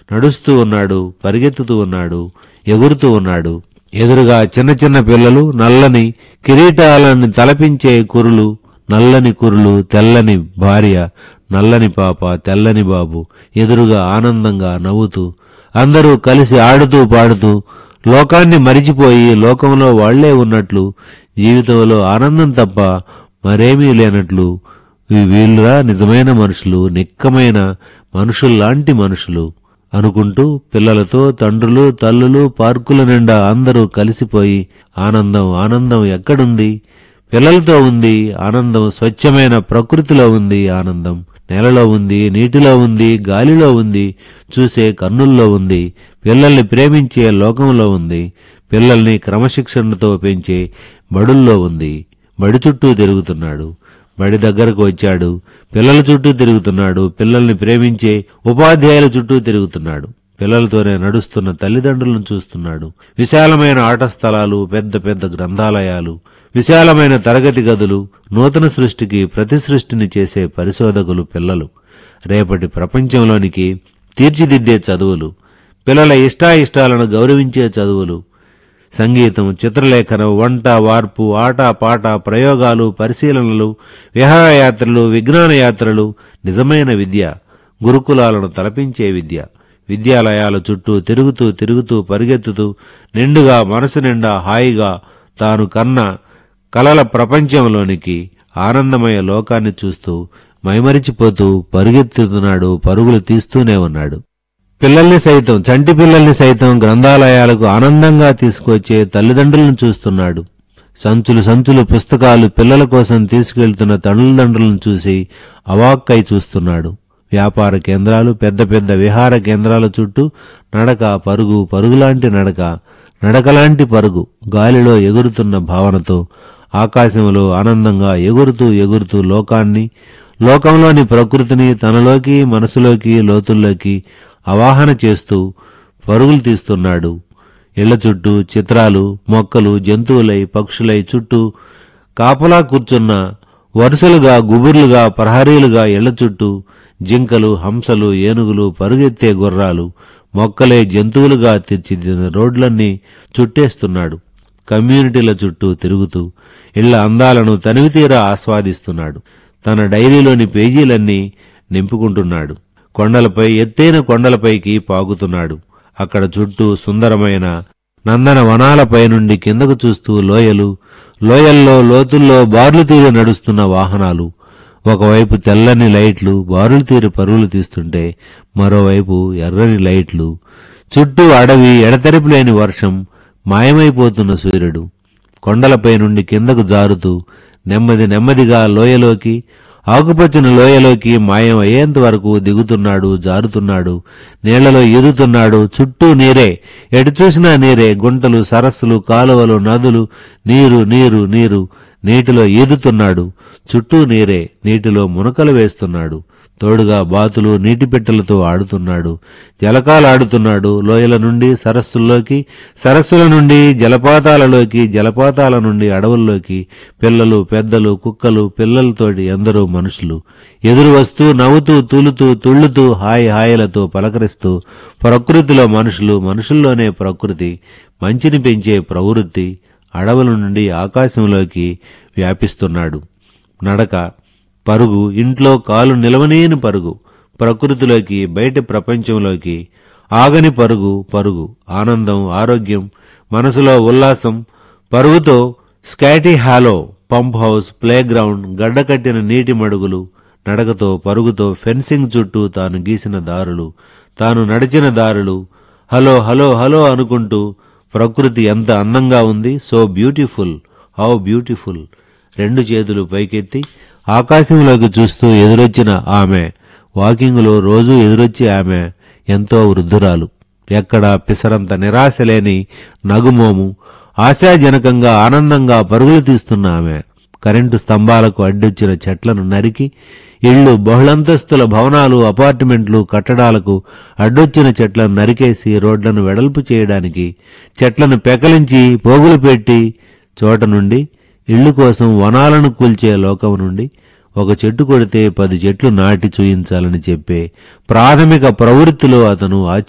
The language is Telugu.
నడుస్తూ ఉన్నాడు పరిగెత్తుతూ ఉన్నాడు ఎగురుతూ ఉన్నాడు ఎదురుగా చిన్న చిన్న పిల్లలు నల్లని కిరీటాలను తలపించే కురులు నల్లని కురులు తెల్లని భార్య నల్లని పాప తెల్లని బాబు ఎదురుగా ఆనందంగా నవ్వుతూ అందరూ కలిసి ఆడుతూ పాడుతూ లోకాన్ని మరిచిపోయి లోకంలో వాళ్లే ఉన్నట్లు జీవితంలో ఆనందం తప్ప మరేమీ లేనట్లు ఈ వీళ్ళురా నిజమైన మనుషులు నిక్కమైన మనుషుల్లాంటి మనుషులు అనుకుంటూ పిల్లలతో తండ్రులు తల్లులు పార్కుల నిండా అందరూ కలిసిపోయి ఆనందం ఆనందం ఎక్కడుంది పిల్లలతో ఉంది ఆనందం స్వచ్ఛమైన ప్రకృతిలో ఉంది ఆనందం నేలలో ఉంది నీటిలో ఉంది గాలిలో ఉంది చూసే కన్నుల్లో ఉంది పిల్లల్ని ప్రేమించే లోకంలో ఉంది పిల్లల్ని క్రమశిక్షణతో పెంచే బడుల్లో ఉంది బడి చుట్టూ తిరుగుతున్నాడు బడి దగ్గరకు వచ్చాడు పిల్లల చుట్టూ తిరుగుతున్నాడు పిల్లల్ని ప్రేమించే ఉపాధ్యాయుల చుట్టూ తిరుగుతున్నాడు పిల్లలతోనే నడుస్తున్న తల్లిదండ్రులను చూస్తున్నాడు విశాలమైన ఆట స్థలాలు పెద్ద పెద్ద గ్రంథాలయాలు విశాలమైన తరగతి గదులు నూతన సృష్టికి ప్రతి సృష్టిని చేసే పరిశోధకులు పిల్లలు రేపటి ప్రపంచంలోనికి తీర్చిదిద్దే చదువులు పిల్లల ఇష్టాయిష్టాలను గౌరవించే చదువులు సంగీతం చిత్రలేఖనం వంట వార్పు ఆట పాట ప్రయోగాలు పరిశీలనలు విహారయాత్రలు విజ్ఞాన యాత్రలు నిజమైన విద్య గురుకులాలను తలపించే విద్య విద్యాలయాల చుట్టూ తిరుగుతూ తిరుగుతూ పరిగెత్తుతూ నిండుగా మనసు నిండా హాయిగా తాను కన్న కలల ప్రపంచంలోనికి ఆనందమయ లోకాన్ని చూస్తూ మైమరిచిపోతూ పరుగెత్తుతున్నాడు పరుగులు తీస్తూనే ఉన్నాడు పిల్లల్ని సైతం చంటి పిల్లల్ని సైతం గ్రంథాలయాలకు ఆనందంగా తీసుకొచ్చే తల్లిదండ్రులను చూస్తున్నాడు సంచులు సంచులు పుస్తకాలు పిల్లల కోసం తీసుకెళ్తున్న తల్లిదండ్రులను చూసి అవాక్కై చూస్తున్నాడు వ్యాపార కేంద్రాలు పెద్ద పెద్ద విహార కేంద్రాల చుట్టూ నడక పరుగు పరుగులాంటి నడక నడకలాంటి పరుగు గాలిలో ఎగురుతున్న భావనతో ఆకాశంలో ఆనందంగా ఎగురుతూ ఎగురుతూ లోకాన్ని లోకంలోని ప్రకృతిని తనలోకి మనసులోకి లోతుల్లోకి అవాహన చేస్తూ పరుగులు తీస్తున్నాడు ఇళ్ల చుట్టూ చిత్రాలు మొక్కలు జంతువులై పక్షులై చుట్టూ కాపలా కూర్చున్న వరుసలుగా గుబుర్లుగా ప్రహరీలుగా ఇళ్ల చుట్టూ జింకలు హంసలు ఏనుగులు పరుగెత్తే గుర్రాలు మొక్కలే జంతువులుగా తీర్చిదిద్దిన రోడ్లన్నీ చుట్టేస్తున్నాడు కమ్యూనిటీల చుట్టూ తిరుగుతూ ఇళ్ల అందాలను తనివితీరా ఆస్వాదిస్తున్నాడు తన డైరీలోని పేజీలన్నీ నింపుకుంటున్నాడు కొండలపై ఎత్తైన కొండలపైకి పాగుతున్నాడు అక్కడ చుట్టూ సుందరమైన నందన వనాలపై నుండి కిందకు చూస్తూ లోయలు లోయల్లో లోతుల్లో బార్లు తీరి నడుస్తున్న వాహనాలు ఒకవైపు తెల్లని లైట్లు బారులు తీరి పరుగులు తీస్తుంటే మరోవైపు ఎర్రని లైట్లు చుట్టూ అడవి ఎడతెరిపి లేని వర్షం మాయమైపోతున్న సూర్యుడు కొండలపై నుండి కిందకు జారుతూ నెమ్మది నెమ్మదిగా లోయలోకి ఆకుపచ్చని లోయలోకి మాయం అయ్యేంత వరకు దిగుతున్నాడు జారుతున్నాడు నీళ్లలో ఈదుతున్నాడు చుట్టూ నీరే ఎటు చూసినా నీరే గుంటలు సరస్సులు కాలువలు నదులు నీరు నీరు నీరు నీటిలో ఈదుతున్నాడు చుట్టూ నీరే నీటిలో మునకలు వేస్తున్నాడు తోడుగా బాతులు నీటి పెట్టెలతో ఆడుతున్నాడు జలకాలాడుతున్నాడు లోయల నుండి సరస్సుల్లోకి సరస్సుల నుండి జలపాతాలలోకి జలపాతాల నుండి అడవుల్లోకి పిల్లలు పెద్దలు కుక్కలు పిల్లలతోటి ఎందరో మనుషులు ఎదురు వస్తూ నవ్వుతూ తూలుతూ తుళ్ళుతూ హాయి హాయిలతో పలకరిస్తూ ప్రకృతిలో మనుషులు మనుషుల్లోనే ప్రకృతి మంచిని పెంచే ప్రవృత్తి అడవుల నుండి ఆకాశంలోకి వ్యాపిస్తున్నాడు నడక పరుగు ఇంట్లో కాలు నిలవనేని పరుగు ప్రకృతిలోకి బయట ప్రపంచంలోకి ఆగని పరుగు పరుగు ఆనందం ఆరోగ్యం మనసులో ఉల్లాసం పరుగుతో Scotty hollow pump house playground గడ్డకట్టిన నీటి మడుగులు నడకతో పరుగుతో ఫెన్సింగ్ చుట్టూ తాను గీసిన దారులు తాను నడిచిన దారులు హలో హలో హలో అనుకుంటూ ప్రకృతి ఎంత అందంగా ఉంది సో బ్యూటిఫుల్ హౌ బ్యూటిఫుల్ రెండు చేతులు పైకెత్తి ఆకాశంలోకి చూస్తూ ఎదురొచ్చిన ఆమె వాకింగులో రోజూ ఎదురొచ్చే ఆమె ఎంతో వృద్ధురాలు ఎక్కడా పిసరంత నిరాశ లేని నగుమోము ఆశాజనకంగా ఆనందంగా పరుగులు తీస్తున్న ఆమె కరెంటు స్తంభాలకు అడ్డొచ్చిన చెట్లను నరికి ఇళ్లు బహుళంతస్తుల భవనాలు అపార్ట్మెంట్లు కట్టడాలకు అడ్డొచ్చిన చెట్లను నరికేసి రోడ్లను వెడల్పు చేయడానికి చెట్లను పెకలించి పోగులు పెట్టి చోట నుండి ఇళ్లు కోసం వనాలను కూల్చే లోకం నుండి ఒక చెట్టు కొడితే పది చెట్లు నాటి చూయించాలని చెప్పే ప్రాథమిక ప్రవృత్తిలో అతను